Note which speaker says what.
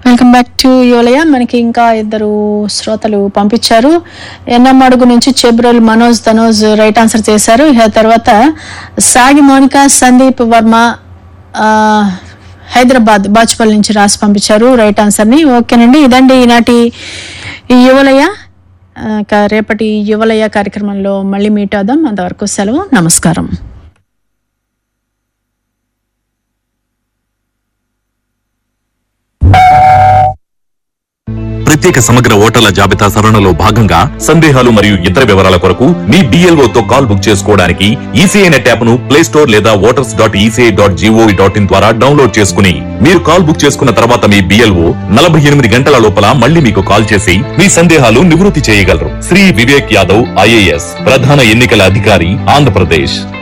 Speaker 1: welcome back to యోలయ మనకి ఇంకా ఇద్దరు శ్రోతలు పంపించారు ఎన్నమ్మడుగు నుంచి చెబ్రోల్ మనోజ్ తనోజ్ రైట్ ఆన్సర్ చేశారు ఇక తర్వాత సాగి మోనిక సందీప్ వర్మ ఆ, హైదరాబాద్ బాచుపల్లి నుంచి రాసి పంపించారు రైట్ ఆన్సర్ని ఓకేనండి ఇదండి ఈనాటి ఈ యువలయ ఆ, ఇక రేపటి యువలయ కార్యక్రమంలో మళ్ళీ మీట్ అవుదాం అంతవరకు సెలవు నమస్కారం
Speaker 2: ప్రత్యేక సమగ్ర ఓటర్ల జాబితా సవరణలో భాగంగా సందేహాలు మరియు ఇతర వివరాల కొరకు మీ BLO తో కాల్ బుక్ చేసుకోవడానికి ఈసీఐ నెట్ యాప్ ను ప్లే స్టోర్ లేదా voters dot ECI dot GOV dot in ద్వారా డౌన్లోడ్ చేసుకుని మీరు కాల్ బుక్ చేసుకున్న తర్వాత మీ బిఎల్ఓ నలభై ఎనిమిది గంటల లోపల మళ్ళీ మీకు కాల్ చేసి మీ సందేహాలు నివృత్తి చేయగలరు శ్రీ వివేక్ యాదవ్ ఐఏఎస్ ప్రధాన ఎన్నికల అధికారి ఆంధ్రప్రదేశ్